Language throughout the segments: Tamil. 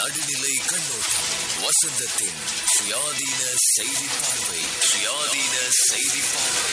நடுநிலை கண்ணோட்டம் வசந்தத்தின் சுயாதீன செய்தி பார்வை சுயாதீன செய்தி பார்வை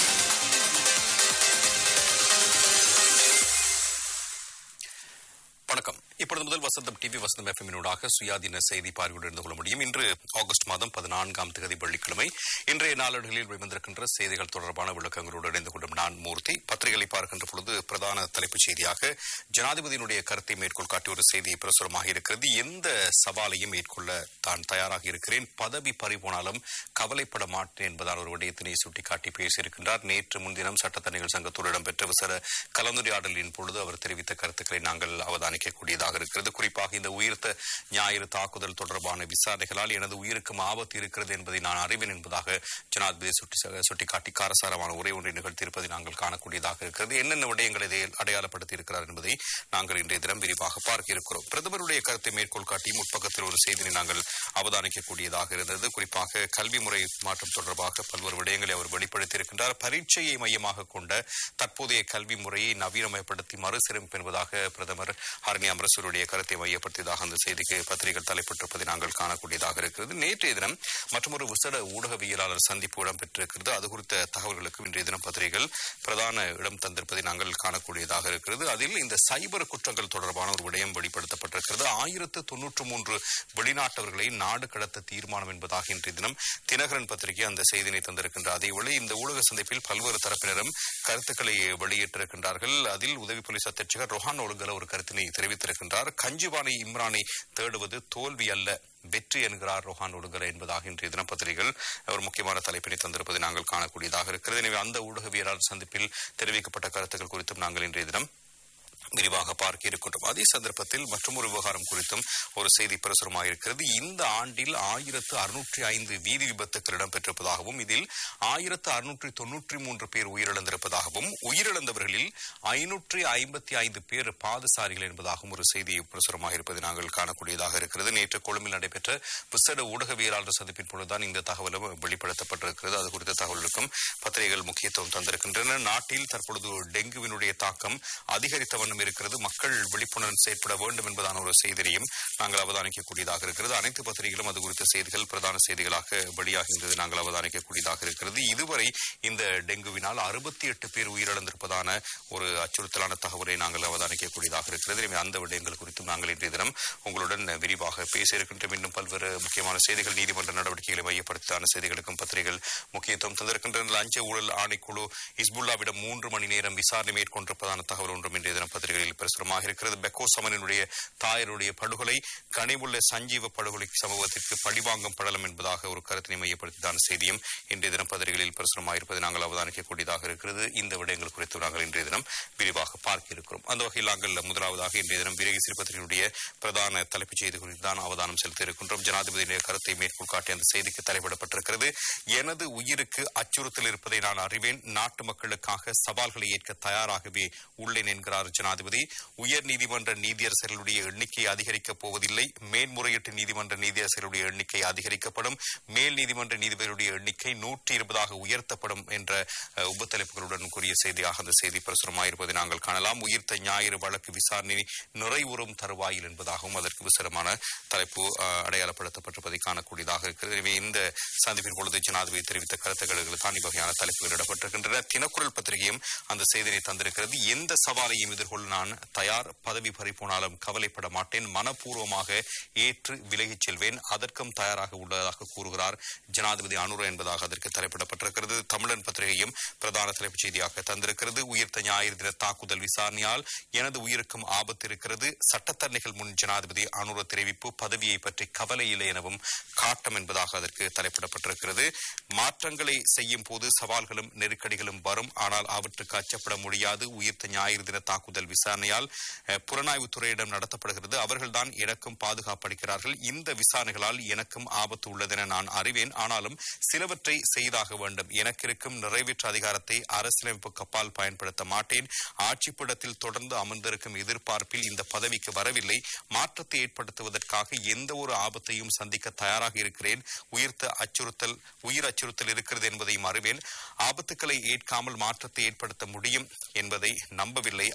வணக்கம் இப்பொழுது முதல் வசந்தம் டிவி வசந்தம் எஃப்எம்மினூடாக சுயாதீன செய்தி பார்வையுடன் இருந்து கொள்ள முடியும் இன்று ஆகஸ்ட் மாதம் பதினான்காம் தேதி வெள்ளிக்கிழமை இன்றைய நாளேடுகளில் வெளிவந்திருக்கின்ற செய்திகள் தொடர்பான விளக்கங்களோடு இணைந்து கொள்ளும் நான் மூர்த்தி பத்திரிகைகளை பார்க்கின்ற பொழுது பிரதான தலைப்புச் செய்தியாக ஜனாதிபதியினுடைய கருத்தை மேற்கோள் காட்டி ஒரு செய்தி பிரசுரமாக இருக்கிறது எந்த சவாலையும் மேற்கொள்ள தான் தயாராக இருக்கிறேன் பதவி பறிபோனாலும் கவலைப்பட மாட்டேன் என்பதான ஒரு விடயத்தினை சுட்டிக்காட்டி பேசியிருக்கின்றார் நேற்று முன்தினம் சட்டத்தணிகள் சங்கத்தோடு இடம்பெற்ற விசர கலந்துரையாடலின் பொழுது அவர் தெரிவித்த கருத்துக்களை நாங்கள் அவதானிக்கக்கூடியதாக இருக்கிறது குறிப்பாக இந்த உயிர்த்த ஞாயிறு தாக்குதல் தொடர்பான விசாரணைகளால் எனது உயிருக்கும் ஆபத்து இருக்கிறது என்பதை நான் அறிவேன் என்பதாக ஜனாதிபதி சுட்டி சுட்டிக்காட்டி காரசாரமான உரை ஒன்றை நிகழ்த்தியிருப்பதை நாங்கள் காணக்கூடியதாக இருக்கிறது என்னென்ன விடயங்களை இதில் அடையாளப்படுத்தி இருக்கிறார் என்பதை நாங்கள் இன்றைய தினம் விரிவாக பார்க்க இருக்கிறோம் பிரதமருடைய கருத்தை மேற்கோள் காட்டி முற்பக்கத்தில் ஒரு செய்தியை நாங்கள் அவதானிக்கக்கூடியதாக இருந்தது குறிப்பாக கல்வி முறை மாற்றம் தொடர்பாக பல்வேறு விடயங்களை அவர் வெளிப்படுத்தியிருக்கின்றார் பரீட்சையை மையமாக கொண்ட தற்போதைய கல்வி முறையை நவீனமயப்படுத்தி மறுசீரமைப்பு என்பதாக பிரதமர் ஹரணி அம்ரசூருடைய கருத்தை மையப்படுத்தியதாக அந்த செய்திக்கு பத்திரிகைகள் தலைப்பட்டிருப்பதை நாங்கள் காணக்கூடியதாக இருக்கிறது நேற்றைய தினம் மற்றொரு விசேட ஊடகவியலாளர் சந்திப்பு இடம்பெற்றிருக்கிறது அது குறித்த தகவல்களுக்கு இன்றைய தினம் பத்திரிகைகள் பிரதான இடம் தந்திருப்பதை நாங்கள் காணக்கூடியதாக இருக்கிறது அதில் இந்த சைபர் குற்றங்கள் தொடர்பான ஒரு விடயம் வெளிப்படுத்தப்பட்டிருக்கிறது ஆயிரத்து தொன்னூற்று மூன்று வெளிநாட்டவர்களை நாடு கடத்த தீர்மானம் என்பதாக இன்றைய தினம் தினகரன் பத்திரிகை அந்த செய்தினை தந்திருக்கின்ற அதேவேளை இந்த ஊடக சந்திப்பில் பல்வேறு தரப்பினரும் கருத்துக்களை வெளியிட்டிருக்கின்றார்கள் அதில் உதவி போலீஸ் அத்தியட்சகர் ரொஹான் ஒழுங்கல ஒரு கருத்தினை தெரிவித்திருக்கின்றார் கஞ்சிவானை இம்ரானை தேடுவது தோல்வி அல்ல வெற்றி என்கிறார் ரொஹான் ஒழுங்கல என்பதாக இன்றைய தினப்பத்திரிகைகள் ஒரு முக்கியமான தலைப்பினை தந்திருப்பதை நாங்கள் காணக்கூடியதாக இருக்கிறது எனவே அந்த ஊடகவியலாளர் சந்திப்பில் தெரிவிக்கப்பட்ட கருத்துக்கள் குறித்தும் நாங்கள் இன்றைய தினம் விரிவாக பார்க்க இருக்கின்றோம் அதே சந்தர்ப்பத்தில் மற்றொரு விவகாரம் குறித்தும் ஒரு செய்தி பிரசுரமாயிருக்கிறது இந்த ஆண்டில் ஆயிரத்து அறுநூற்றி ஐந்து வீதி விபத்துக்கள் இடம்பெற்றிருப்பதாகவும் இதில் ஆயிரத்து அறுநூற்றி தொன்னூற்றி மூன்று பேர் உயிரிழந்திருப்பதாகவும் உயிரிழந்தவர்களில் ஐநூற்றி ஐம்பத்தி ஐந்து பேர் பாதசாரிகள் என்பதாகவும் ஒரு செய்தி பிரசுரமாக இருப்பதை நாங்கள் காணக்கூடியதாக இருக்கிறது நேற்று கொழும்பில் நடைபெற்ற விசேட ஊடகவியலாளர் சந்திப்பின் பொழுதுதான் இந்த தகவலும் வெளிப்படுத்தப்பட்டிருக்கிறது அது குறித்த தகவலுக்கும் பத்திரிகைகள் முக்கியத்துவம் தந்திருக்கின்றன நாட்டில் தற்பொழுது டெங்குவினுடைய தாக்கம் அதிகரித்த வண்ணம் இருக்கிறது மக்கள் விழிப்புணர்வு செயற்பட வேண்டும் என்பதான ஒரு செய்தியையும் நாங்கள் அவதானிக்கக்கூடியதாக இருக்கிறது அனைத்து பத்திரிகைகளும் அது குறித்த செய்திகள் பிரதான செய்திகளாக வெளியாகின்றது நாங்கள் அவதானிக்கக்கூடியதாக இருக்கிறது இதுவரை இந்த டெங்குவினால் அறுபத்தி எட்டு பேர் உயிரிழந்திருப்பதான ஒரு அச்சுறுத்தலான தகவலை நாங்கள் அவதானிக்கக்கூடியதாக இருக்கிறது எனவே அந்த விடயங்கள் குறித்தும் நாங்கள் இன்றைய தினம் உங்களுடன் விரிவாக பேச இருக்கின்றோம் இன்னும் பல்வேறு முக்கியமான செய்திகள் நீதிமன்ற நடவடிக்கைகளை மையப்படுத்தான செய்திகளுக்கும் பத்திரிகைகள் முக்கியத்துவம் தந்திருக்கின்றன லஞ்ச ஊழல் ஆணைக்குழு இஸ்புல்லாவிடம் மூன்று மணி நேரம் விசாரணை மேற்கொண்டிருப்பதான தகவல் ஒன்றும் இன்றைய தினம் பத்திரிகைகளில் பிரசுரமாக இருக்கிறது பெக்கோ சமனினுடைய தாயருடைய படுகொலை கனிவுள்ள சஞ்சீவ படுகொலை சம்பவத்திற்கு பழிவாங்கும் படலம் என்பதாக ஒரு கருத்தினை மையப்படுத்திதான செய்தியும் இன்றைய தினம் பத்திரிகைகளில் பிரசுரமாக இருப்பதை நாங்கள் அவதானிக்கக்கூடியதாக இருக்கிறது இந்த விடயங்கள் குறித்து நாங்கள் இன்றைய தினம் விரிவாக பார்க்க இருக்கிறோம் அந்த வகையில் நாங்கள் முதலாவதாக இன்றைய தினம் வீரகேசரி பத்திரிகையுடைய பிரதான தலைப்புச் செய்தி குறித்து தான் அவதானம் செலுத்த இருக்கின்றோம் ஜனாதிபதியுடைய கருத்தை மேற்கோள் காட்டி அந்த செய்திக்கு தலைப்பிடப்பட்டிருக்கிறது எனது உயிருக்கு அச்சுறுத்தல் இருப்பதை நான் அறிவேன் நாட்டு மக்களுக்காக சவால்களை ஏற்க தயாராகவே உள்ளேன் என்கிறார் ஜனாதிபதி உயர் நீதிமன்ற நீதியரசர்களுடைய எண்ணிக்கை அதிகரிக்கப் போவதில்லை மேன்முறையீட்டு நீதிமன்ற நீதியரசர்களுடைய எண்ணிக்கை அதிகரிக்கப்படும் மேல் நீதிமன்ற நீதிபதிகளுடைய எண்ணிக்கை நூற்றி இருபதாக உயர்த்தப்படும் என்ற அஹ், உபத்தலைப்புகளுடன் கூறிய செய்தியாக அந்த செய்தி பிரசுரமாயிருப்பதை நாங்கள் காணலாம் உயிர்த்த ஞாயிறு வழக்கு விசாரணை நிறைவுறும் தருவாயில் என்பதாகவும் அதற்கு விசரமான தலைப்பு அஹ், அடையாளப்படுத்தப்பட்டிருப்பதை காணக்கூடியதாக இருக்கிறது எனவே இந்த சந்திப்பின் பொழுது ஜனாதிபதி தெரிவித்த கருத்துக்களுக்கு தான் இவ்வகையான தலைப்புகள் இடப்பட்டிருக்கின்றன தினக்குரல் பத்திரிகையும் அந்த செய்தியை தந்திருக்கிறது எந்த சவாலையும் எதிர்கொள்ள நான் தயார் பதவி பறிப்போனாலும் கவலைப்பட மாட்டேன் மனப்பூர்வமாக ஏற்று விலகிச் செல்வேன் அதற்கும் தயாராக உள்ளதாக கூறுகிறார் ஜனாதிபதி அனுர என்பதாக அதற்கு தலைப்பிடப்பட்டிருக்கிறது தமிழன் பத்திரிகையும் பிரதான தலைப்புச் செய்தியாக தந்திருக்கிறது உயிர்த்த ஞாயிறு தின தாக்குதல் விசாரணையால் எனது உயிருக்கும் ஆபத்து இருக்கிறது சட்டத்தரணிகள் முன் ஜனாதிபதி அனுர தெரிவிப்பு பதவியை பற்றி கவலை இல்லை எனவும் காட்டம் என்பதாக அதற்கு தலைப்பிடப்பட்டிருக்கிறது மாற்றங்களை செய்யும் போது சவால்களும் நெருக்கடிகளும் வரும் ஆனால் அவற்றுக்கு அச்சப்பட முடியாது உயிர்த்த ஞாயிறு தின தாக்குதல் விசாரணையால் அஹ், புலனாய்வுத் துறையிடம் நடத்தப்படுகிறது அவர்கள்தான் எனக்கும் பாதுகாப்பளிக்கிறார்கள் இந்த விசாரணைகளால் எனக்கும் ஆபத்து உள்ளதென நான் அறிவேன் ஆனாலும் சிலவற்றை செய்தாக வேண்டும் எனக்கு இருக்கும் நிறைவேற்று அதிகாரத்தை அரசியலமைப்பு கப்பால் பயன்படுத்த மாட்டேன் ஆட்சிப்பிடத்தில் தொடர்ந்து அமர்ந்திருக்கும் எதிர்பார்ப்பில் இந்த பதவிக்கு வரவில்லை மாற்றத்தை ஏற்படுத்துவதற்காக எந்த ஒரு ஆபத்தையும் சந்திக்க தயாராக இருக்கிறேன் உயிர்த்த அச்சுறுத்தல் உயிர் அச்சுறுத்தல் இருக்கிறது என்பதையும் அறிவேன் ஆபத்துக்களை ஏற்காமல் மாற்றத்தை ஏற்படுத்த முடியும் என்பதை நம்பவில்லை ஆபத்துக்களை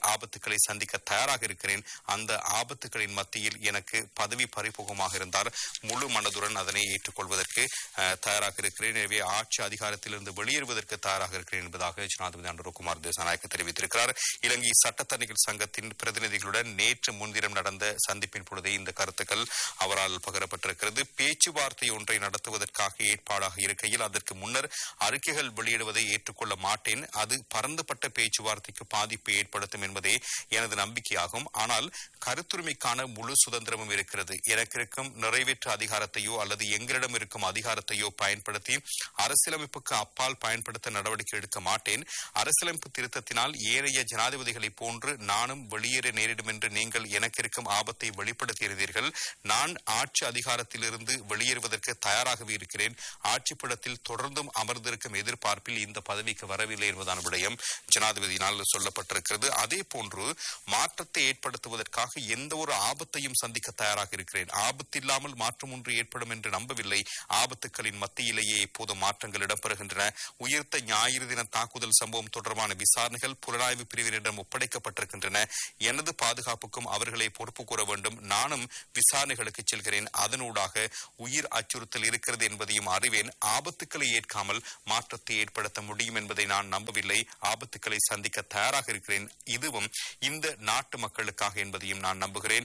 ஆபத்துக்களை சந்திக்க தயாராக இருக்கிறேன் அந்த ஆபத்துகளின் மத்தியில் எனக்கு பதவி பறிமுகமாக இருந்தால் முழு மனதுடன் அதனை ஏற்றுக்கொள்வதற்கு அஹ், தயாராக இருக்கிறேன் எனவே ஆட்சி அதிகாரத்திலிருந்து வெளியேறுவதற்கு தயாராக இருக்கிறேன் என்பதாக ஜனாதிபதி அனுரகுமார் தேசநாயக்க தெரிவித்திருக்கிறார் இலங்கை சட்டத்தணிகள் சங்கத்தின் பிரதிநிதிகளுடன் நேற்று முன்தினம் நடந்த சந்திப்பின் பொழுதே இந்த கருத்துக்கள் அவரால் பகிரப்பட்டிருக்கிறது பேச்சுவார்த்தை ஒன்றை நடத்துவதற்காக ஏற்பாடாக இருக்கையில் அதற்கு முன்னர் அறிக்கைகள் வெளியிடுவதை ஏற்றுக்கொள்ள மாட்டேன் அது பரந்துபட்ட பேச்சுவார்த்தைக்கு பாதிப்பை ஏற்படுத்தும் என்பதே எனது நம்பிக்கையாகும் ஆனால் கருத்துரிமைக்கான முழு சுதந்திரமும் இருக்கிறது எனக்கு இருக்கும் நிறைவேற்று அதிகாரத்தையோ அல்லது எங்களிடம் இருக்கும் அதிகாரத்தையோ பயன்படுத்தி அரசியலமைப்புக்கு அப்பால் பயன்படுத்த நடவடிக்கை எடுக்க மாட்டேன் அரசியலமைப்பு திருத்தத்தினால் ஏனைய ஜனாதிபதிகளைப் போன்று நானும் வெளியேற நேரிடும் என்று நீங்கள் எனக்கு இருக்கும் ஆபத்தை வெளிப்படுத்தியிருந்தீர்கள் நான் ஆட்சி அதிகாரத்திலிருந்து வெளியேறுவதற்கு தயாராகவே இருக்கிறேன் ஆட்சிப்படத்தில் தொடர்ந்தும் அமர்ந்திருக்கும் எதிர்பார்ப்பில் இந்த பதவிக்கு வரவில்லை என்பதான விடயம் ஜனாதிபதியினால் சொல்லப்பட்டிருக்கிறது அதே போன்று மாற்றத்தை ஏற்படுத்துவதற்காக எந்த ஒரு ஆபத்தையும் சந்திக்க தயாராக இருக்கிறேன் ஆபத்தில்லாமல் மாற்றம் ஒன்று ஏற்படும் என்று நம்பவில்லை ஆபத்துக்களின் மத்தியிலேயே இப்போது மாற்றங்கள் இடம்பெறுகின்றன உயிர்த்த ஞாயிறு தின தாக்குதல் சம்பவம் தொடர்பான விசாரணைகள் புலனாய்வு பிரிவினரிடம் ஒப்படைக்கப்பட்டிருக்கின்றன எனது பாதுகாப்புக்கும் அவர்களை பொறுப்பு கூற வேண்டும் நானும் விசாரணைகளுக்கு செல்கிறேன் அதனூடாக உயிர் அச்சுறுத்தல் இருக்கிறது என்பதையும் அறிவேன் ஆபத்துக்களை ஏற்காமல் மாற்றத்தை ஏற்படுத்த முடியும் என்பதை நான் நம்பவில்லை ஆபத்துக்களை சந்திக்க தயாராக இருக்கிறேன் இதுவும் இந்த நாட்டு மக்களுக்காக என்பதையும் நான் நம்புகிறேன்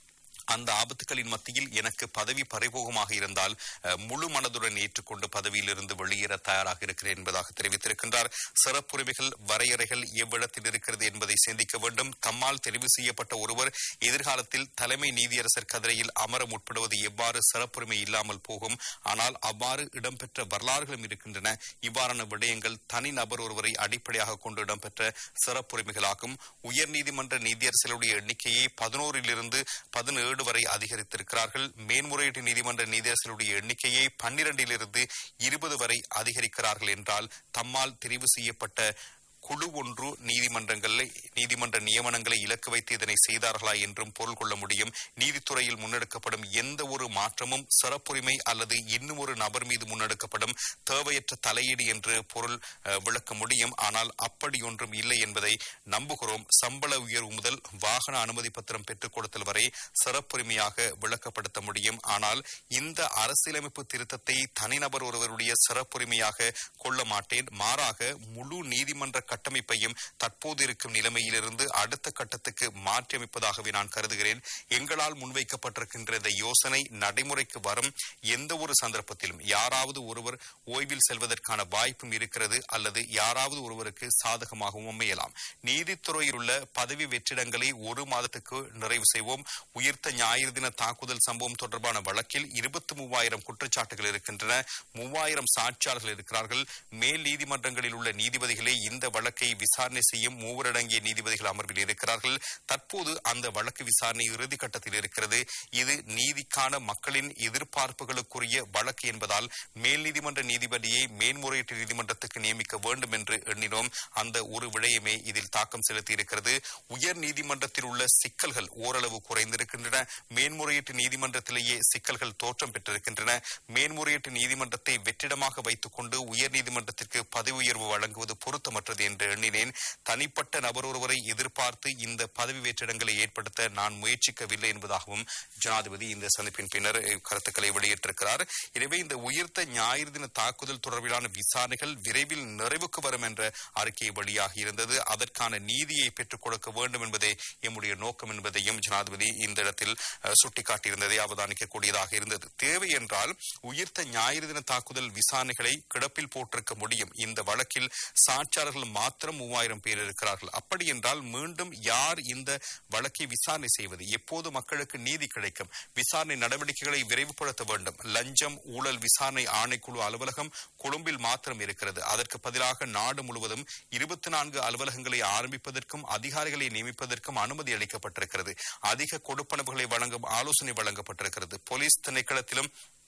அந்த ஆபத்துகளின் மத்தியில் எனக்கு பதவி பறிபோகமாக இருந்தால் அஹ், முழு மனதுடன் ஏற்றுக்கொண்டு பதவியிலிருந்து வெளியேற தயாராக இருக்கிறேன் என்பதாக தெரிவித்திருக்கின்றார் சிறப்புரிமைகள் வரையறைகள் எவ்விடத்தில் இருக்கிறது என்பதை சிந்திக்க வேண்டும் தம்மால் தெரிவு செய்யப்பட்ட ஒருவர் எதிர்காலத்தில் தலைமை நீதியரசர் கதிரையில் அமர முற்படுவது எவ்வாறு சிறப்புரிமை இல்லாமல் போகும் ஆனால் அவ்வாறு இடம்பெற்ற வரலாறுகளும் இருக்கின்றன இவ்வாறான விடயங்கள் தனி நபர் ஒருவரை அடிப்படையாக கொண்டு இடம்பெற்ற சிறப்புரிமைகளாகும் உயர்நீதிமன்ற நீதியரசர்களுடைய எண்ணிக்கையை பதினோரிலிருந்து பதினேழு வரை அதிகரித்திருக்கிறார்கள் மேன்முறையீட்டு நீதிமன்ற நீதியரசர்களுடைய எண்ணிக்கையை பன்னிரண்டிலிருந்து இருபது வரை அதிகரிக்கிறார்கள் என்றால் தம்மால் தெரிவு செய்யப்பட்ட குழு ஒன்று நீதிமன்றங்களை நீதிமன்ற நியமனங்களை இலக்கு வைத்து இதனை செய்தார்களா என்றும் பொருள் கொள்ள முடியும் நீதித்துறையில் முன்னெடுக்கப்படும் எந்த ஒரு மாற்றமும் சிறப்புரிமை அல்லது இன்னும் ஒரு நபர் மீது முன்னெடுக்கப்படும் தேவையற்ற தலையீடு என்று பொருள் அஹ், விளக்க முடியும் ஆனால் அப்படி ஒன்றும் இல்லை என்பதை நம்புகிறோம் சம்பள உயர்வு முதல் வாகன அனுமதி பத்திரம் பெற்றுக் கொடுத்தல் வரை சிறப்புரிமையாக விளக்கப்படுத்த முடியும் ஆனால் இந்த அரசியலமைப்பு திருத்தத்தை தனிநபர் ஒருவருடைய சிறப்புரிமையாக கொள்ள மாட்டேன் மாறாக முழு நீதிமன்ற கட்டமைப்பையும் தற்போது இருக்கும் நிலைமையிலிருந்து அடுத்த கட்டத்துக்கு மாற்றியமைப்பதாகவே நான் கருதுகிறேன் எங்களால் முன்வைக்கப்பட்டிருக்கின்ற இந்த யோசனை நடைமுறைக்கு வரும் எந்த ஒரு சந்தர்ப்பத்திலும் யாராவது ஒருவர் ஓய்வில் செல்வதற்கான வாய்ப்பும் இருக்கிறது அல்லது யாராவது ஒருவருக்கு சாதகமாகவும் அமையலாம் நீதித்துறையில் உள்ள பதவி வெற்றிடங்களை ஒரு மாதத்துக்கு நிறைவு செய்வோம் உயிர்த்த ஞாயிறு தின தாக்குதல் சம்பவம் தொடர்பான வழக்கில் இருபத்தி மூவாயிரம் குற்றச்சாட்டுகள் இருக்கின்றன மூவாயிரம் சாட்சியாளர்கள் இருக்கிறார்கள் மேல் நீதிமன்றங்களில் உள்ள நீதிபதிகளே இந்த வழக்கை விசாரணை செய்யும் மூவரடங்கிய நீதிபதிகள் அமர்வில் இருக்கிறார்கள் தற்போது அந்த வழக்கு விசாரணை இறுதிக்கட்டத்தில் இருக்கிறது இது நீதிக்கான மக்களின் எதிர்பார்ப்புகளுக்குரிய வழக்கு என்பதால் மேல் நீதிமன்ற நீதிபதியை மேன்முறையீட்டு நீதிமன்றத்துக்கு நியமிக்க வேண்டும் என்று எண்ணினோம் அந்த ஒரு விடயமே இதில் தாக்கம் செலுத்தி இருக்கிறது உயர் நீதிமன்றத்தில் உள்ள சிக்கல்கள் ஓரளவு குறைந்திருக்கின்றன மேன்முறையீட்டு நீதிமன்றத்திலேயே சிக்கல்கள் தோற்றம் பெற்றிருக்கின்றன மேன்முறையீட்டு நீதிமன்றத்தை வெற்றிடமாக வைத்துக் கொண்டு உயர் நீதிமன்றத்திற்கு பதவி உயர்வு வழங்குவது பொருத்தமற்றது என்று எண்ணினேன் தனிப்பட்ட நபர் ஒருவரை எதிர்பார்த்து இந்த பதவி வெற்றிடங்களை ஏற்படுத்த நான் முயற்சிக்கவில்லை என்பதாகவும் ஜனாதிபதி இந்த சந்திப்பின் பின்னர் அஹ், கருத்துக்களை வெளியிட்டிருக்கிறார் எனவே இந்த உயிர்த்த ஞாயிறு தின தாக்குதல் தொடர்பிலான விசாரணைகள் விரைவில் நிறைவுக்கு வரும் என்ற அறிக்கை வெளியாகி இருந்தது அதற்கான நீதியை பெற்றுக் கொடுக்க வேண்டும் என்பதே எம்முடைய நோக்கம் என்பதையும் ஜனாதிபதி இந்த இடத்தில் அஹ், சுட்டிக்காட்டியிருந்ததை அவதானிக்கக்கூடியதாக இருந்தது தேவை என்றால் உயிர்த்த ஞாயிறு தின தாக்குதல் விசாரணைகளை கிடப்பில் போட்டிருக்க முடியும் இந்த வழக்கில் சாட்சியாளர்கள் மாத்திரம் மூவாயிரம் பேர் இருக்கிறார்கள் அப்படி என்றால் மீண்டும் யார் இந்த வழக்கை விசாரணை செய்வது எப்போது மக்களுக்கு நீதி கிடைக்கும் விசாரணை நடவடிக்கைகளை விரைவுபடுத்த வேண்டும் லஞ்சம் ஊழல் விசாரணை ஆணைக்குழு அலுவலகம் கொழும்பில் மாத்திரம் இருக்கிறது அதற்கு பதிலாக நாடு முழுவதும் இருபத்தி நான்கு அலுவலகங்களை ஆரம்பிப்பதற்கும் அதிகாரிகளை நியமிப்பதற்கும் அனுமதி அளிக்கப்பட்டிருக்கிறது அதிக கொடுப்பனவுகளை வழங்கும் ஆலோசனை வழங்கப்பட்டிருக்கிறது போலீஸ் திணைக்களத்திலும்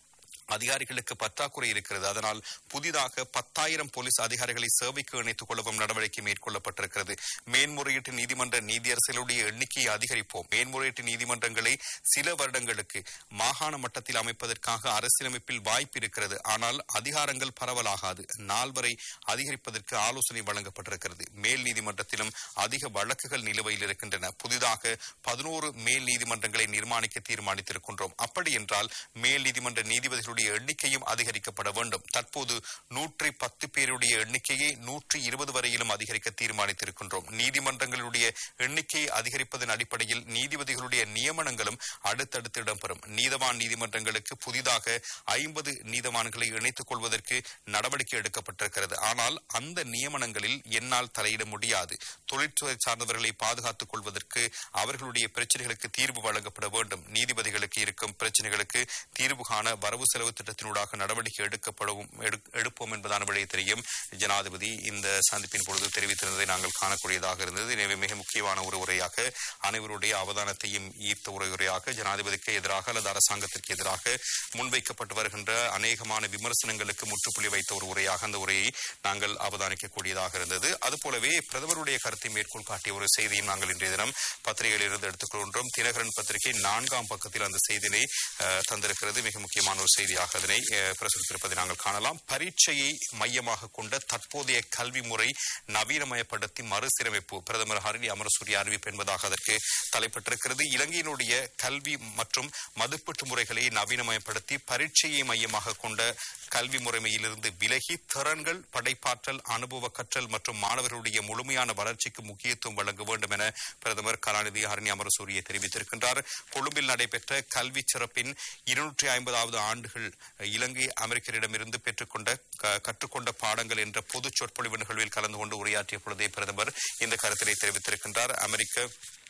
அதிகாரிகளுக்கு பற்றாக்குறை இருக்கிறது அதனால் புதிதாக பத்தாயிரம் போலீஸ் அதிகாரிகளை சேவைக்கு இணைத்துக் கொள்ளவும் நடவடிக்கை மேற்கொள்ளப்பட்டிருக்கிறது மேன்முறையீட்டு நீதிமன்ற நீதியரசர்களுடைய எண்ணிக்கையை அதிகரிப்போம் மேன்முறையீட்டு நீதிமன்றங்களை சில வருடங்களுக்கு மாகாண மட்டத்தில் அமைப்பதற்காக அரசியலமைப்பில் வாய்ப்பு இருக்கிறது ஆனால் அதிகாரங்கள் பரவலாகாது நால்வரை அதிகரிப்பதற்கு ஆலோசனை வழங்கப்பட்டிருக்கிறது மேல் நீதிமன்றத்திலும் அதிக வழக்குகள் நிலுவையில் இருக்கின்றன புதிதாக பதினோரு மேல் நீதிமன்றங்களை நிர்மாணிக்க தீர்மானித்திருக்கின்றோம் அப்படி என்றால் மேல் நீதிமன்ற நீதிபதிகளுடைய எண்ணிக்கையும் அதிகரிக்கப்பட வேண்டும் தற்போது நூற்றி பத்து பேருடைய எண்ணிக்கையை நூற்றி இருபது வரையிலும் அதிகரிக்க தீர்மானித்திருக்கின்றோம் நீதிமன்றங்களுடைய எண்ணிக்கையை அதிகரிப்பதன் அடிப்படையில் நீதிபதிகளுடைய நியமனங்களும் அடுத்தடுத்து இடம்பெறும் நீதவான் நீதிமன்றங்களுக்கு புதிதாக ஐம்பது நீதவான்களை இணைத்துக் கொள்வதற்கு நடவடிக்கை எடுக்கப்பட்டிருக்கிறது ஆனால் அந்த நியமனங்களில் என்னால் தலையிட முடியாது தொழிற்துறை சார்ந்தவர்களை பாதுகாத்துக் கொள்வதற்கு அவர்களுடைய பிரச்சனைகளுக்கு தீர்வு வழங்கப்பட வேண்டும் நீதிபதிகளுக்கு இருக்கும் பிரச்சனைகளுக்கு தீர்வு காண வரவு செலவு திட்டத்தினூடாக நடவடிக்கை எடுக்கப்படவும் எடு- எடுப்போம் என்பதான விடயத்தையும் ஜனாதிபதி இந்த சந்திப்பின் பொழுது தெரிவித்திருந்ததை நாங்கள் காணக்கூடியதாக இருந்தது எனவே மிக முக்கியமான ஒரு உரையாக அனைவருடைய அவதானத்தையும் ஈர்த்த ஒரு உரையாக ஜனாதிபதிக்கு எதிராக அல்லது அரசாங்கத்திற்கு எதிராக முன்வைக்கப்பட்டு வருகின்ற அநேகமான விமர்சனங்களுக்கு முற்றுப்புள்ளி வைத்த ஒரு உரையாக அந்த உரையை நாங்கள் அவதானிக்கக்கூடியதாக இருந்தது அதுபோலவே பிரதமருடைய கருத்தை மேற்கோள் காட்டிய ஒரு செய்தியும் நாங்கள் இன்றைய தினம் பத்திரிகையில் இருந்து எடுத்துக்கொள்கின்றோம் தினகரன் பத்திரிகை நான்காம் பக்கத்தில் அந்த செய்தினை அஹ், தந்திருக்கிறது மிக முக்கியமான ஒரு செய்தியாக அதனை அஹ், பிரசுரித்திருப்பதை நாங்கள் காணலாம் பரீட்சையை மையமாக கொண்ட தற்போதைய கல்வி முறை நவீனமயப்படுத்தி மறுசீரமைப்பு பிரதமர் ஹரணி அமரசூரிய அறிவிப்பு என்பதாக அதற்கு தலைப்பட்டிருக்கிறது இலங்கையினுடைய கல்வி மற்றும் மதிப்பீட்டு முறைகளை நவீனமயப்படுத்தி பரீட்சையை மையமாக கொண்ட கல்வி முறைமையிலிருந்து விலகி திறன்கள் படைப்பாற்றல் அனுபவ கற்றல் மற்றும் மாணவர்களுடைய முழுமையான வளர்ச்சிக்கு முக்கியத்துவம் வழங்க வேண்டும் என பிரதமர் கலாநிதி ஹரணி அமரசூரிய தெரிவித்திருக்கின்றார் கொழும்பில் நடைபெற்ற கல்வி சிறப்பின் இருநூற்றி ஐம்பதாவது ஆண்டுகள் இலங்கை அமெரிக்கரிடமிருந்து பெற்றுக்கொண்ட க- கற்றுக்கொண்ட பாடங்கள் என்ற பொது சொற்பொழிவு நிகழ்வில் கலந்து கொண்டு உரையாற்றிய பொழுதே பிரதமர் இந்த கருத்தினை தெரிவித்திருக்கின்றார் அமெரிக்க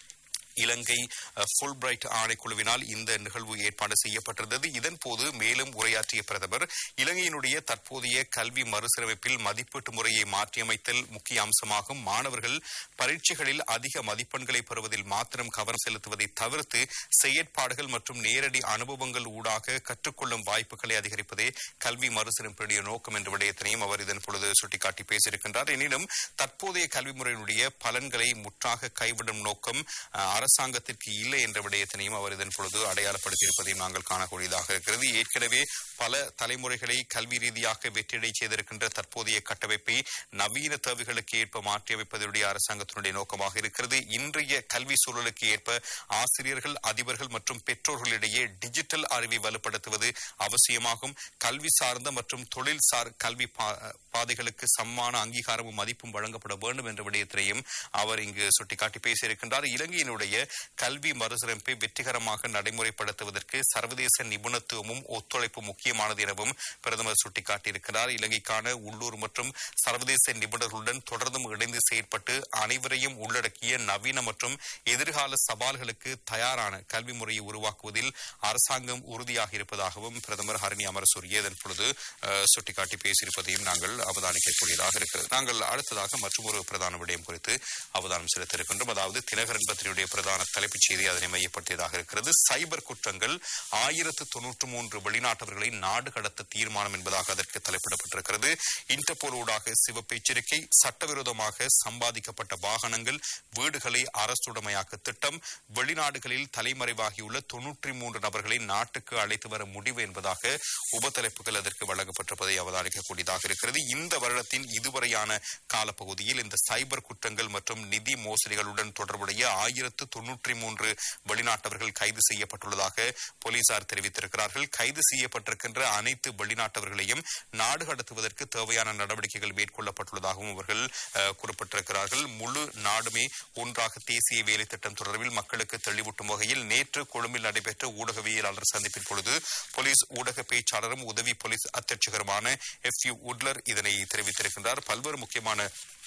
இலங்கை ஃபுல் பிரைட் ஆணைக்குழுவினால் இந்த நிகழ்வு ஏற்பாடு செய்யப்பட்டிருந்தது இதன் போது மேலும் உரையாற்றிய பிரதமர் இலங்கையினுடைய தற்போதைய கல்வி மறுசீரமைப்பில் மதிப்பீட்டு முறையை மாற்றியமைத்தல் முக்கிய அம்சமாகும் மாணவர்கள் பரீட்சைகளில் அதிக மதிப்பெண்களை பெறுவதில் மாத்திரம் கவனம் செலுத்துவதை தவிர்த்து செயற்பாடுகள் மற்றும் நேரடி அனுபவங்கள் ஊடாக கற்றுக்கொள்ளும் வாய்ப்புகளை அதிகரிப்பதே கல்வி மறுசீரமைப்புடைய நோக்கம் என்ற விடயத்தினையும் அவர் இதன் பொழுது சுட்டிக்காட்டி பேசியிருக்கின்றார் எனினும் தற்போதைய கல்வி முறையினுடைய பலன்களை முற்றாக கைவிடும் நோக்கம் அஹ், அரசாங்கத்திற்கு இல்லை என்ற விடயத்தினையும் அவர் இதன் பொழுது அடையாளப்படுத்தியிருப்பதையும் நாங்கள் காணக்கூடியதாக இருக்கிறது ஏற்கனவே பல தலைமுறைகளை கல்வி ரீதியாக வெற்றியடை செய்திருக்கின்ற தற்போதைய கட்டமைப்பை நவீன தேவைகளுக்கு ஏற்ப மாற்றியமைப்பதுடைய அரசாங்கத்தினுடைய நோக்கமாக இருக்கிறது இன்றைய கல்வி சூழலுக்கு ஏற்ப ஆசிரியர்கள் அதிபர்கள் மற்றும் பெற்றோர்களிடையே டிஜிட்டல் அறிவை வலுப்படுத்துவது அவசியமாகும் கல்வி சார்ந்த மற்றும் தொழில் சார் கல்வி பா- பாதைகளுக்கு சமமான அங்கீகாரமும் மதிப்பும் வழங்கப்பட வேண்டும் என்ற விடயத்தினையும் அவர் இங்கு சுட்டிக்காட்டி பேசியிருக்கின்றார் இலங்கையினுடைய கல்வி மறுசீரமைப்பை வெற்றிகரமாக நடைமுறைப்படுத்துவதற்கு சர்வதேச நிபுணத்துவமும் ஒத்துழைப்பு முக்கியமானது எனவும் பிரதமர் சுட்டிக்காட்டியிருக்கிறார் இலங்கைக்கான உள்ளூர் மற்றும் சர்வதேச நிபுணர்களுடன் தொடர்ந்தும் இணைந்து செயற்பட்டு அனைவரையும் உள்ளடக்கிய நவீன மற்றும் எதிர்கால சவால்களுக்கு தயாரான கல்வி முறையை உருவாக்குவதில் அரசாங்கம் உறுதியாக இருப்பதாகவும் பிரதமர் ஹரணி அமரசூரிய இதன் பொழுது அஹ், சுட்டிக்காட்டி பேசியிருப்பதையும் நாங்கள் அவதானிக்கக்கூடியதாக இருக்கிறது நாங்கள் அடுத்ததாக மற்றொரு பிரதான விடயம் குறித்து அவதானம் செலுத்த இருக்கின்றோம் அதாவது தினகரன் பத்திரிகையுடைய பிரதான தலைப்புச் செய்தி அதனை மையப்படுத்தியதாக இருக்கிறது சைபர் குற்றங்கள் ஆயிரத்து தொன்னூற்று மூன்று வெளிநாட்டவர்களை நாடு கடத்த தீர்மானம் என்பதாக அதற்கு தலைப்பிடப்பட்டிருக்கிறது இன்டர்போல் ஊடாக சிவப்பு எச்சரிக்கை சட்டவிரோதமாக சம்பாதிக்கப்பட்ட வாகனங்கள் வீடுகளை அரசுடைமையாக்க திட்டம் வெளிநாடுகளில் தலைமறைவாகியுள்ள தொன்னூற்றி மூன்று நபர்களை நாட்டுக்கு அழைத்து வர முடிவு என்பதாக உபத்தலைப்புகள் அதற்கு வழங்கப்பட்டிருப்பதை அவதானிக்கக்கூடியதாக இருக்கிறது இந்த வருடத்தின் இதுவரையான காலப்பகுதியில் இந்த சைபர் குற்றங்கள் மற்றும் நிதி மோசடிகளுடன் தொடர்புடைய ஆயிரத்து தொன்னூற்றி மூன்று வெளிநாட்டவர்கள் கைது செய்யப்பட்டுள்ளதாக போலீசார் தெரிவித்திருக்கிறார்கள் கைது செய்யப்பட்டிருக்கின்ற அனைத்து வெளிநாட்டவர்களையும் நாடு கடத்துவதற்கு தேவையான நடவடிக்கைகள் மேற்கொள்ளப்பட்டுள்ளதாகவும் அவர்கள் அஹ், குறிப்பிட்டிருக்கிறார்கள் முழு நாடுமே ஒன்றாக தேசிய வேலை திட்டம் தொடர்பில் மக்களுக்கு தெளிவூட்டும் வகையில் நேற்று கொழும்பில் நடைபெற்ற ஊடகவியலாளர் சந்திப்பின் பொழுது போலீஸ் ஊடக பேச்சாளரும் உதவி போலீஸ் அத்தியட்சகருமான எஃப் யூ உட்லர் இதனை தெரிவித்திருக்கின்றார் பல்வேறு முக்கியமான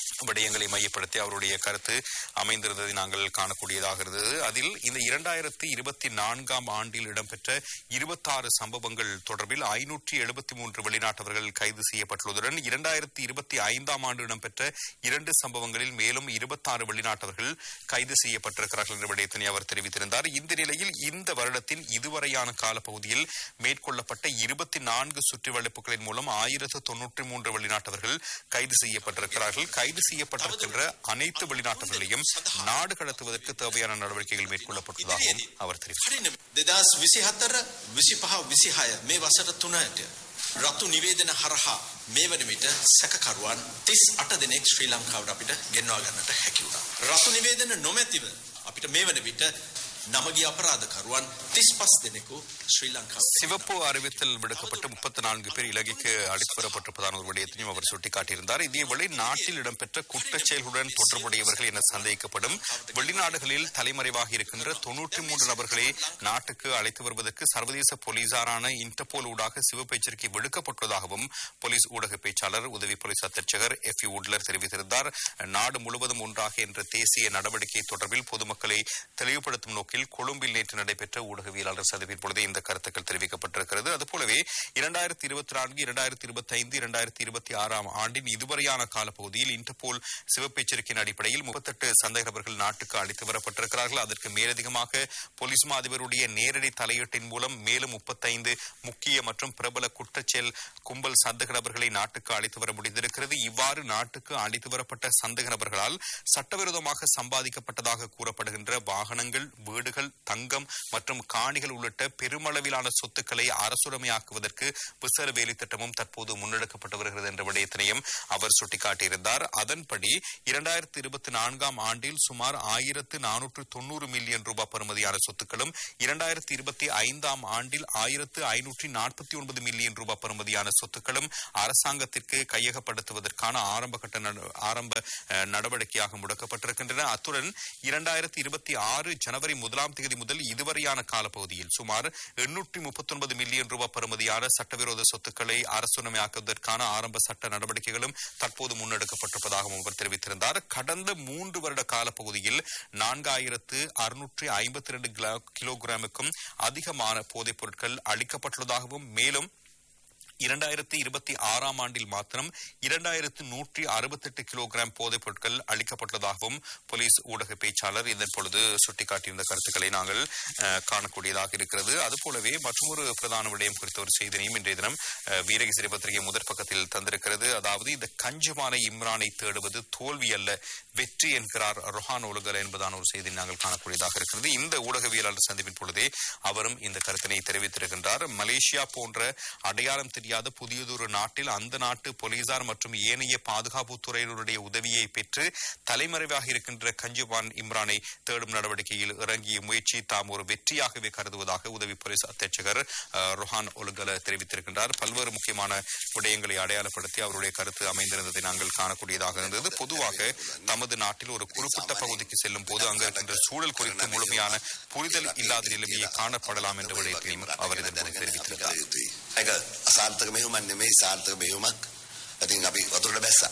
விடயங்களை மையப்படுத்தி அவருடைய கருத்து அமைந்திருந்ததை நாங்கள் காணக்கூடியதாக இருந்தது அதில் இந்த இரண்டாயிரத்தி இருபத்தி நான்காம் ஆண்டில் இடம்பெற்ற இருபத்தாறு சம்பவங்கள் தொடர்பில் ஐநூற்றி எழுபத்தி மூன்று வெளிநாட்டவர்கள் கைது செய்யப்பட்டுள்ளதுடன் இரண்டாயிரத்தி இருபத்தி ஐந்தாம் ஆண்டு இடம்பெற்ற இரண்டு சம்பவங்களில் மேலும் இருபத்தாறு வெளிநாட்டவர்கள் கைது செய்யப்பட்டிருக்கிறார்கள் என்ற விடயத்தினை அவர் தெரிவித்திருந்தார் இந்த நிலையில் இந்த வருடத்தின் இதுவரையான காலப்பகுதியில் மேற்கொள்ளப்பட்ட இருபத்தி நான்கு சுற்றி வளைப்புகளின் மூலம் ஆயிரத்து தொன்னூற்றி மூன்று வெளிநாட்டவர்கள் கைது செய்யப்பட்டிருக்கிறார்கள் கைது செய்யப்பட்டிருக்கின்ற அனைத்து வெளிநாட்டவர்களையும் நாடு கடத்துவதற்கு தேவையான நடவடிக்கைகள் மேற்கொள்ளப்பட்டதாகவும் அவர் தெரிவித்தார் හරින දෙදස් විසි හත්තර විසි පහ විසිහය මේ වසර තුනට රතු නිවේදන හරහා මේ වන විට සැකකරුවන් තිස් අට දෙනෙක් ශ්‍රී ලංකාවට අපිට ගෙන්වා ගන්නට හැකිවුණා. රතු නිවේදන නොමැතිව අපිට මේ වන විට නමගිය අපරාධකරුවන් තිස් පස් දෙනෙකු ශ්‍රී ලංකාව சிவப்பு அறிவித்தல் விடுக்கப்பட்டு முப்பத்தி நான்கு பேர் இலங்கைக்கு அழைத்து வரப்பட்டிருப்பதான ஒரு விடயத்தையும் அவர் சுட்டிக்காட்டியிருந்தார் இதேவேளை நாட்டில் இடம்பெற்ற குற்றச் செயல்களுடன் தொடர்புடையவர்கள் என சந்தேகிக்கப்படும் வெளிநாடுகளில் தலைமறைவாக இருக்கின்ற தொன்னூற்றி மூன்று நபர்களை நாட்டுக்கு அழைத்து வருவதற்கு சர்வதேச போலீசாரான இன்டர்போல் ஊடாக சிவப்பு எச்சரிக்கை விடுக்கப்பட்டுள்ளதாகவும் போலீஸ் ஊடக பேச்சாளர் உதவி போலீஸ் அத்தர்ச்சகர் எஃப் யூ உட்லர் தெரிவித்திருந்தார் நாடு முழுவதும் ஒன்றாக என்ற தேசிய நடவடிக்கை தொடர்பில் பொதுமக்களை தெளிவுபடுத்தும் நோக்கில் கொழும்பில் நேற்று நடைபெற்ற ஊடகவியலாளர் சந்திப்பின் பொழுது இந்த கருத்துக்கள் தெரிவிக்கப்பட்டிருக்கிறது அதுபோலவே இரண்டாயிரத்தி இருபத்தி நான்கு இரண்டாயிரத்தி இருபத்தி ஐந்து இரண்டாயிரத்தி இருபத்தி ஆறாம் ஆண்டின் இதுவரையான காலப்பகுதியில் இன்டர்போல் சிவப்பு எச்சரிக்கையின் அடிப்படையில் முப்பத்தெட்டு சந்தேக நபர்கள் நாட்டுக்கு அழைத்து வரப்பட்டிருக்கிறார்கள் அதற்கு மேலதிகமாக போலீஸ் மா அதிபருடைய நேரடி தலையீட்டின் மூலம் மேலும் முப்பத்தைந்து முக்கிய மற்றும் பிரபல குற்றச்செயல் கும்பல் சந்தேக நபர்களை நாட்டுக்கு அழைத்து வர முடிந்திருக்கிறது இவ்வாறு நாட்டுக்கு அழைத்து வரப்பட்ட சந்தேக நபர்களால் சட்டவிரோதமாக சம்பாதிக்கப்பட்டதாக கூறப்படுகின்ற வாகனங்கள் வீடுகள் தங்கம் மற்றும் காணிகள் உள்ளிட்ட பெருமளவிலான சொத்துக்களை அரசுடைமையாக்குவதற்கு விசேட வேலை திட்டமும் தற்போது முன்னெடுக்கப்பட்டு வருகிறது என்ற விடயத்தினையும் அவர் சுட்டிக்காட்டியிருந்தார் அதன்படி இரண்டாயிரத்தி இருபத்தி நான்காம் ஆண்டில் சுமார் ஆயிரத்து நானூற்று தொன்னூறு மில்லியன் ரூபாய் பெறுமதியான சொத்துக்களும் இரண்டாயிரத்தி இருபத்தி ஐந்தாம் ஆண்டில் ஆயிரத்து ஐநூற்றி நாற்பத்தி ஒன்பது மில்லியன் ரூபாய் பெறுமதியான சொத்துக்களும் அரசாங்கத்திற்கு கையகப்படுத்துவதற்கான ஆரம்ப கட்ட நட- ஆரம்ப அஹ், நடவடிக்கையாக முடக்கப்பட்டிருக்கின்றன அத்துடன் இரண்டாயிரத்தி இருபத்தி ஆறு ஜனவரி முதலாம் தேதி முதல் இதுவரையான காலப்பகுதியில் சுமார் எண்ணூற்றி முப்பத்தி ஒன்பது மில்லியன் ரூபாய் பெறுமதியான சட்டவிரோத சொத்துக்களை அரசுடைமையாக்குவதற்கான ஆரம்ப சட்ட நடவடிக்கைகளும் தற்போது முன்னெடுக்கப்பட்டிருப்பதாகவும் அவர் தெரிவித்திருந்தார் கடந்த மூன்று வருட காலப்பகுதியில் நான்காயிரத்து அறுநூற்றி ஐம்பத்தி இரண்டு கிலோகிராமுக்கும் அதிகமான போதைப் பொருட்கள் அளிக்கப்பட்டுள்ளதாகவும் மேலும் இரண்டாயிரத்தி இருபத்தி ஆறாம் ஆண்டில் மாத்திரம் இரண்டாயிரத்து நூற்றி அறுபத்தெட்டு கிலோகிராம் போதைப் பொருட்கள் அளிக்கப்பட்டுள்ளதாகவும் போலீஸ் ஊடக பேச்சாளர் இதன் பொழுது சுட்டிக்காட்டியிருந்த கருத்துக்களை நாங்கள் அஹ், காணக்கூடியதாக இருக்கிறது அதுபோலவே மற்றொரு பிரதான விடயம் குறித்த ஒரு செய்தியையும் இன்றைய தினம் அஹ், வீரகேசரி பத்திரிகை முதற் பக்கத்தில் தந்திருக்கிறது அதாவது இந்த கஞ்சமான இம்ரானை தேடுவது தோல்வி அல்ல வெற்றி என்கிறார் ரொஹான் ஒலுகல் என்பதான ஒரு செய்தி நாங்கள் காணக்கூடியதாக இருக்கிறது இந்த ஊடகவியலாளர் சந்திப்பின் பொழுதே அவரும் இந்த கருத்தினை தெரிவித்திருக்கின்றார் மலேசியா போன்ற அடையாளம் தெரியாத புதியதொரு நாட்டில் அந்த நாட்டு போலீசார் மற்றும் ஏனைய பாதுகாப்பு துறையினருடைய உதவியை பெற்று தலைமறைவாக இருக்கின்ற கஞ்சுபான் இம்ரானை தேடும் நடவடிக்கையில் இறங்கிய முயற்சி தாம் ஒரு வெற்றியாகவே கருதுவதாக உதவி போலீஸ் அத்தியட்சகர் அஹ், ரொஹான் ஒலுகல தெரிவித்திருக்கின்றார் பல்வேறு முக்கியமான விடயங்களை அடையாளப்படுத்தி அவருடைய கருத்து அமைந்திருந்ததை நாங்கள் காணக்கூடியதாக இருந்தது பொதுவாக தமது நாட்டில் ஒரு குறிப்பிட்ட பகுதிக்கு செல்லும் போது அங்கு இருக்கின்ற சூழல் குறித்து முழுமையான புரிதல் இல்லாத நிலைமையை காணப்படலாம் என்ற விடயத்தையும் அவர் இதன் போது தெரிவித்திருக்கிறார் යුතුයි. ඒක අසාර්ථක මෙහෙයුමක් නෙමෙයි සාර්ථක මෙහෙයුමක්. ඉතින් අපි වතුරට බැස්සා.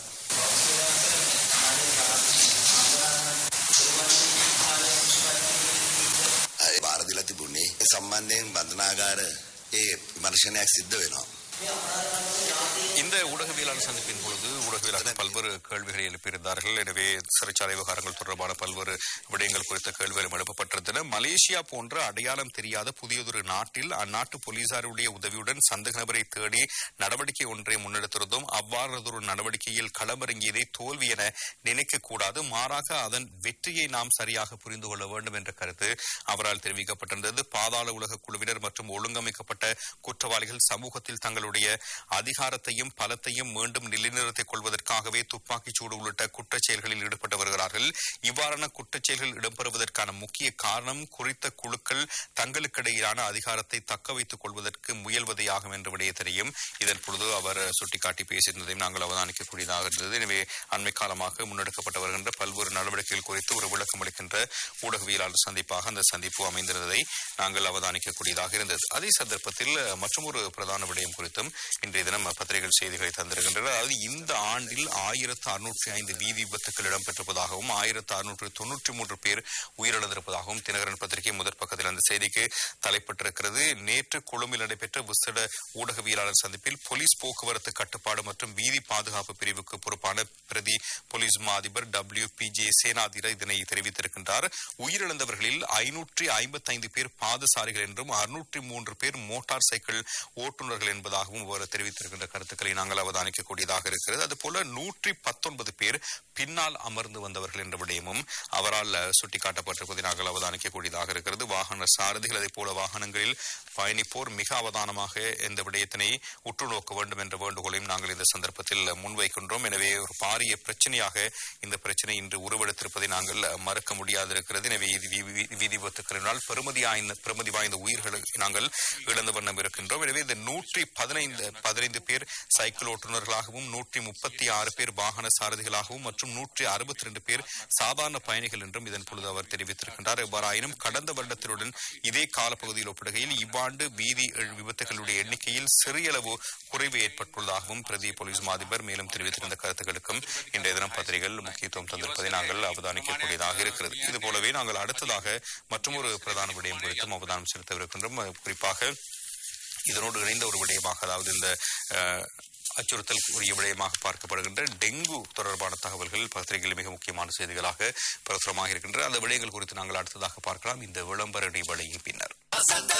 ඒ බාර දීලා තිබුණේ ඒ සම්බන්ධයෙන් බන්ධනාගාර ඒ විමර්ශනයක් සිද්ධ වෙනවා. இந்த ஊடகவியலாளர் சந்திப்பின் பொழுது ஊடகவியலாளர்கள் பல்வேறு கேள்விகளை எழுப்பியிருந்தார்கள் எனவே சிறைச்சாலை விவகாரங்கள் தொடர்பான பல்வேறு விடயங்கள் குறித்த கேள்விகளும் எழுப்பப்பட்டிருந்தன மலேசியா போன்ற அடையாளம் தெரியாத புதியதொரு நாட்டில் அந்நாட்டு போலீசாருடைய உதவியுடன் சந்தேக நபரை தேடி நடவடிக்கை ஒன்றை முன்னெடுத்திருந்தோம் அவ்வாறதொரு நடவடிக்கையில் களமிறங்கியதை தோல்வி என நினைக்க கூடாது மாறாக அதன் வெற்றியை நாம் சரியாக புரிந்து கொள்ள வேண்டும் என்ற கருத்து அவரால் தெரிவிக்கப்பட்டிருந்தது பாதாள உலக குழுவினர் மற்றும் ஒழுங்கமைக்கப்பட்ட குற்றவாளிகள் சமூகத்தில் தங்களுடைய அதிகாரத்தையும் பலத்தையும் மீண்டும் நிலைநிறுத்திக் கொள்வதற்காகவே துப்பாக்கிச் சூடு உள்ளிட்ட குற்றச் செயல்களில் ஈடுபட்டு வருகிறார்கள் இவ்வாறான குற்றச் செயல்கள் இடம்பெறுவதற்கான முக்கிய காரணம் குறித்த குழுக்கள் தங்களுக்கிடையிலான அதிகாரத்தை தக்க வைத்துக் கொள்வதற்கு முயல்வதே ஆகும் என்ற விடயத்தினையும் இதன் பொழுது அவர் சுட்டிக்காட்டி பேசியிருந்ததையும் நாங்கள் அவதானிக்கக்கூடியதாக இருந்தது எனவே அண்மை காலமாக முன்னெடுக்கப்பட்டு வருகின்ற பல்வேறு நடவடிக்கைகள் குறித்து ஒரு விளக்கம் அளிக்கின்ற ஊடகவியலாளர் சந்திப்பாக அந்த சந்திப்பு அமைந்திருந்ததை நாங்கள் அவதானிக்கக்கூடியதாக இருந்தது அதே சந்தர்ப்பத்தில் மற்றொரு பிரதான விடயம் குறித்து குறித்தும் இன்றைய தினம் பத்திரிகைகள் செய்திகளை தந்திருக்கின்றன அதாவது இந்த ஆண்டில் ஆயிரத்து அறுநூற்றி ஐந்து வீதி விபத்துக்கள் இடம்பெற்றிருப்பதாகவும் ஆயிரத்து அறுநூற்று தொன்னூற்றி மூன்று பேர் உயிரிழந்திருப்பதாகவும் தினகரன் பத்திரிகை முதற் பக்கத்தில் அந்த செய்திக்கு தலைப்பட்டிருக்கிறது நேற்று கொழும்பில் நடைபெற்ற விசேட ஊடகவியலாளர் சந்திப்பில் போலீஸ் போக்குவரத்து கட்டுப்பாடு மற்றும் வீதி பாதுகாப்பு பிரிவுக்கு பொறுப்பான பிரதி போலீஸ் மா அதிபர் டபிள்யூ பி ஜே சேனாதிர இதனை தெரிவித்திருக்கின்றார் உயிரிழந்தவர்களில் ஐநூற்றி ஐம்பத்தைந்து பேர் பாதசாரிகள் என்றும் அறுநூற்றி மூன்று பேர் மோட்டார் சைக்கிள் ஓட்டுநர்கள் என்பதாகவும் அவர் தெரிவித்திருக்கின்ற கருத்துக்களை நாங்கள் அவதானிக்கக்கூடியதாக இருக்கிறது அதுபோல நூற்றி பத்தொன்பது பேர் பின்னால் அமர்ந்து வந்தவர்கள் என்ற விடயமும் அவரால் சுட்டிக்காட்டப்பட்டிருப்பதை நாங்கள் அவதானிக்கக்கூடியதாக இருக்கிறது வாகன சாரதிகள் அதே போல வாகனங்களில் பயணிப்போர் மிக அவதானமாக இந்த விடயத்தினை உற்று நோக்க வேண்டும் என்ற வேண்டுகோளையும் நாங்கள் இந்த சந்தர்ப்பத்தில் முன்வைக்கின்றோம் எனவே ஒரு பாரிய பிரச்சனையாக இந்த பிரச்சனை இன்று உருவெடுத்திருப்பதை நாங்கள் மறக்க முடியாது இருக்கிறது எனவே இது வி- வி- வீதி விபத்துக்களினால் பெருமதி வாய்ந்த பெருமதி வாய்ந்த உயிர்களை நாங்கள் இழந்த வண்ணம் இருக்கின்றோம் எனவே இந்த நூற்றி பதினைந்து பதினைந்து பேர் சைக்கிள் ஓட்டுநர்களாகவும் நூற்றி முப்பத்தி ஆறு பேர் வாகன சாரதிகளாகவும் மற்றும் நூற்றி அறுபத்தி ரெண்டு பேர் சாதாரண பயணிகள் என்றும் இதன் பொழுது அவர் தெரிவித்திருக்கின்றார் எவ்வாறாயினும் கடந்த வருடத்தினுடன் இதே காலப்பகுதியில் ஒப்பிடுகையில் இவ்வாண்டு வீதி விபத்துகளுடைய எண்ணிக்கையில் சிறிய அளவு குறைவு ஏற்பட்டுள்ளதாகவும் பிரதி போலீஸ் மாதிபர் மேலும் தெரிவித்திருந்த கருத்துக்களுக்கும் இன்றைய தினம் பத்திரிகைகள் முக்கியத்துவம் தந்திருப்பதை நாங்கள் அவதானிக்கக்கூடியதாக இருக்கிறது இது போலவே நாங்கள் அடுத்ததாக மற்றொரு பிரதான விடயம் குறித்தும் அவதானம் செலுத்தவிருக்கின்றோம் அஹ் குறிப்பாக இதனோடு இணைந்த ஒரு விடயமாக அதாவது இந்த அஹ், அச்சுறுத்தல் உரிய விடயமாக பார்க்கப்படுகின்ற டெங்கு தொடர்பான தகவல்கள் பத்திரிகையில் மிக முக்கியமான செய்திகளாக பிரசுரமாக இருக்கின்றன அந்த விடயங்கள் குறித்து நாங்கள் அடுத்ததாக பார்க்கலாம் இந்த விளம்பர இடைவெளியின் பின்னர்